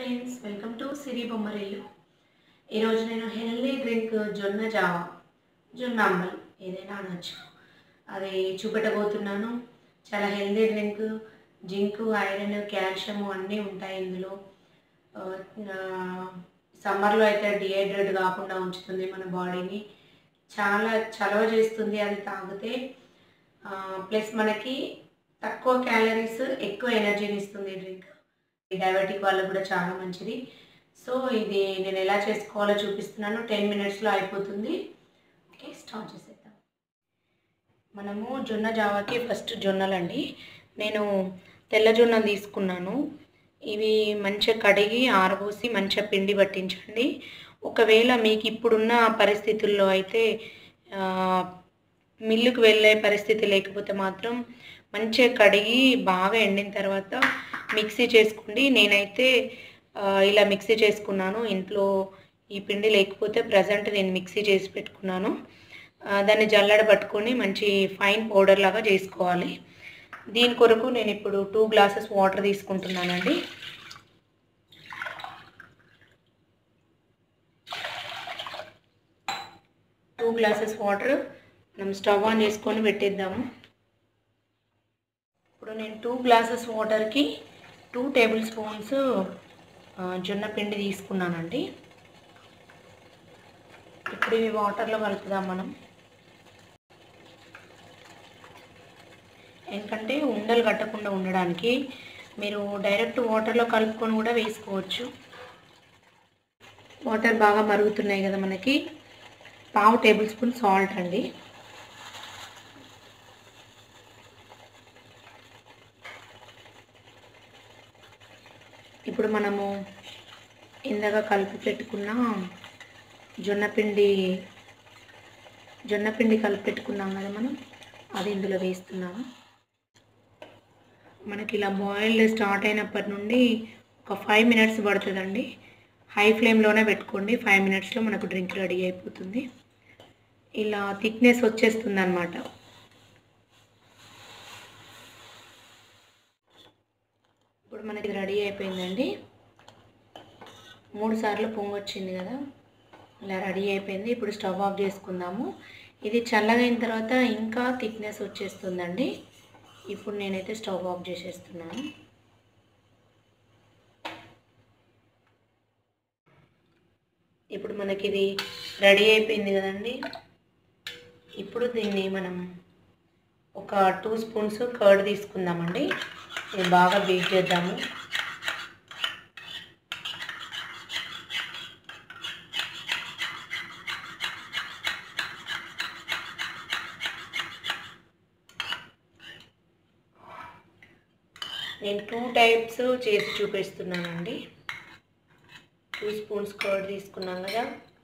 friends welcome to Siri Bommarillu ఈరోజు నేను healthy drink జొన్న జావా జొన్న అంబలి ఏదైనా అనొచ్చు అది చూపెట్టబోతున్నాను చాలా healthy drink zinc iron calcium అన్నీ ఉంటాయి ఇందులో సమ్మర్లో అయితే డిహైడ్రేట్ కాకుండా ఉంచుతుంది మన బాడీని చాలా చలవ చేస్తుంది అది తాగితే ప్లస్ మనకి తక్కువ క్యాలరీస్ ఎక్కువ ఎనర్జీని ఇస్తుంది ఈ డ్రింక్ ఈ డయాబెటిక్ వాళ్ళకు కూడా చాలా మంచిది సో ఇది నేను ఎలా చేసుకోవాలో చూపిస్తున్నాను టెన్ మినిట్స్లో అయిపోతుంది ఓకే స్టార్ట్ చేసేద్దాం మనము జొన్న జావాకి ఫస్ట్ జొన్నలండి నేను తెల్ల జొన్న తీసుకున్నాను ఇవి మంచిగా కడిగి ఆరబోసి మంచిగా పిండి పట్టించండి ఒకవేళ మీకు ఇప్పుడున్న పరిస్థితుల్లో అయితే ఆ, మిల్లుకు వెళ్ళే పరిస్థితి లేకపోతే మాత్రం మంచిగా కడిగి బాగా ఎండిన తర్వాత మిక్సీ చేసుకోండి నేనైతే ఆ, ఇలా మిక్సీ చేసుకున్నాను ఇంట్లో ఈ పిండి లేకపోతే ప్రజెంట్ నేను మిక్సీ చేసి పెట్టుకున్నాను ఆ, దాన్ని జల్లడ పట్టుకొని మంచి ఫైన్ పౌడర్ లాగా చేసుకోవాలి దీని కొరకు నేను ఇప్పుడు టూ గ్లాసెస్ వాటర్ తీసుకుంటున్నానండి టూ గ్లాసెస్ వాటర్ మనం స్టవ్ ఆన్ చేసుకొని పెట్టేద్దాము ఇప్పుడు నేను టూ గ్లాసెస్ వాటర్కి టూ టేబుల్ స్పూన్స్ జొన్న పిండి తీసుకున్నానండి ఇప్పుడు ఇవి వాటర్లో కలుపుదాం మనం ఎందుకంటే ఉండలు కట్టకుండా ఉండడానికి మీరు డైరెక్ట్ వాటర్లో కలుపుకొని కూడా వేసుకోవచ్చు వాటర్ బాగా మరుగుతున్నాయి కదా మనకి పావు టేబుల్ స్పూన్ సాల్ట్ అండి ఇప్పుడు మనము ఇందాక కలిపి పెట్టుకున్న జొన్నపిండి జొన్నపిండి కలిపి పెట్టుకున్నాం కదా మనం అది ఇందులో వేస్తున్నాము మనకి ఇలా బాయిల్డ్ స్టార్ట్ అయినప్పటి నుండి ఒక ఫైవ్ మినిట్స్ పడుతుందండి హై ఫ్లేమ్లోనే పెట్టుకోండి ఫైవ్ మినిట్స్లో మనకు డ్రింక్ రెడీ అయిపోతుంది ఇలా థిక్నెస్ వచ్చేస్తుంది అనమాట ఇప్పుడు మనకి రెడీ అయిపోయిందండి మూడు సార్లు పొంగొచ్చింది కదా ఇలా రెడీ అయిపోయింది ఇప్పుడు స్టవ్ ఆఫ్ చేసుకుందాము ఇది చల్లగైన తర్వాత ఇంకా థిక్నెస్ వచ్చేస్తుందండి ఇప్పుడు నేనైతే స్టవ్ ఆఫ్ చేసేస్తున్నాను ఇప్పుడు మనకి ఇది రెడీ అయిపోయింది కదండి ఇప్పుడు దీన్ని మనం ఒక టూ స్పూన్స్ కర్డ్ తీసుకుందామండి ఇది బాగా బీట్ చేద్దాము నేను టూ టైప్స్ చేసి చూపిస్తున్నానండి టూ స్పూన్స్ కర్డ్ తీసుకున్నాం కదా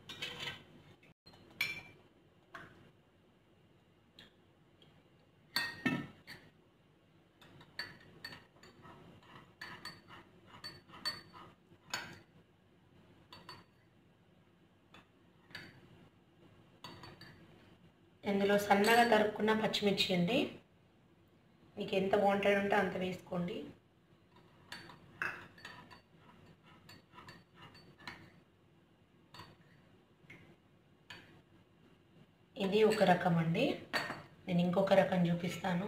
ఇందులో సన్నగా తరుక్కున్న పచ్చిమిర్చి అండి మీకు ఎంత వాంటెడ్ ఉంటే అంత వేసుకోండి ఇది ఒక రకం అండి నేను ఇంకొక రకం చూపిస్తాను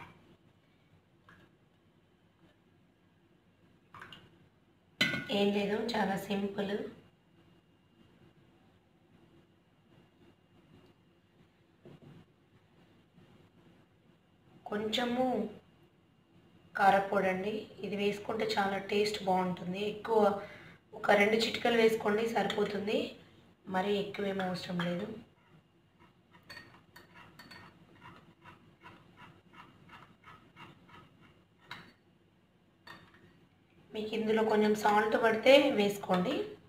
ఏం లేదు చాలా సింపుల్ కొంచెము కారపొడి అండి ఇది వేసుకుంటే చాలా టేస్ట్ బాగుంటుంది ఎక్కువ ఒక రెండు చిటికలు వేసుకోండి సరిపోతుంది మరీ ఎక్కువేం అవసరం లేదు మీకు ఇందులో కొంచెం సాల్ట్ పడితే వేసుకోండి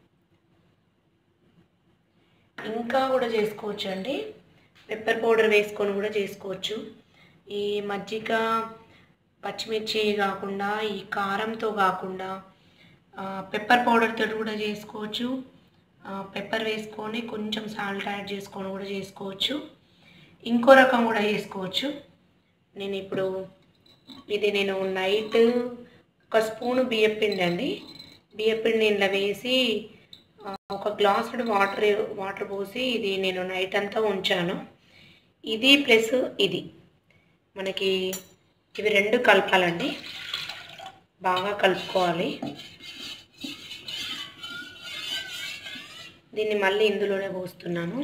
ఇంకా కూడా చేసుకోవచ్చు అండి పెప్పర్ పౌడర్ వేసుకొని కూడా చేసుకోవచ్చు ఈ మజ్జిగ పచ్చిమిర్చి కాకుండా ఈ కారంతో కాకుండా పెప్పర్ పౌడర్తో కూడా చేసుకోవచ్చు పెప్పర్ వేసుకొని కొంచెం సాల్ట్ యాడ్ చేసుకొని కూడా చేసుకోవచ్చు ఇంకో రకం కూడా చేసుకోవచ్చు నేను ఇప్పుడు ఇది నేను నైట్ ఒక స్పూను బియ్యం పిండి అండి బియ్యపిండి ఇంట్లో వేసి ఆ, ఒక గ్లాసుడు వాటర్ వాటర్ పోసి ఇది నేను నైట్ అంతా ఉంచాను ఇది ప్లస్ ఇది మనకి ఇవి రెండు కలపాలండి బాగా కలుపుకోవాలి దీన్ని మళ్ళీ ఇందులోనే పోస్తున్నాను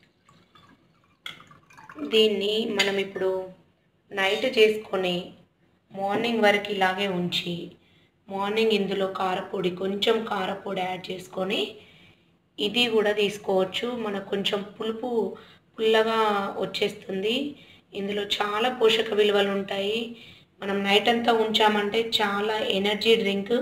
దీన్ని మనం ఇప్పుడు నైట్ చేసుకొని మార్నింగ్ వరకు ఇలాగే ఉంచి మార్నింగ్ ఇందులో కారపొడి కొంచెం కారపొడి యాడ్ చేసుకొని ఇది కూడా తీసుకోవచ్చు మనకు కొంచెం పులుపు పుల్లగా వచ్చేస్తుంది ఇందులో చాలా పోషక విలువలు ఉంటాయి మనం నైట్ అంతా ఉంచామంటే చాలా ఎనర్జీ డ్రింక్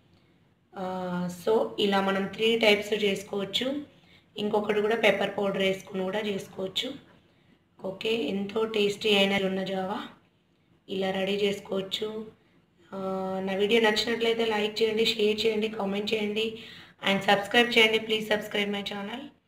సో ఇలా మనం త్రీ టైప్స్ చేసుకోవచ్చు ఇంకొకటి కూడా పెప్పర్ పౌడర్ వేసుకుని కూడా చేసుకోవచ్చు ఓకే ఎంతో టేస్టీ అయిన ఉన్న జావా ఇలా రెడీ చేసుకోవచ్చు ఆ, నా వీడియో నచ్చినట్లయితే లైక్ చేయండి షేర్ చేయండి కామెంట్ చేయండి అండ్ సబ్స్క్రైబ్ చేయండి ప్లీజ్ సబ్స్క్రైబ్ మై ఛానల్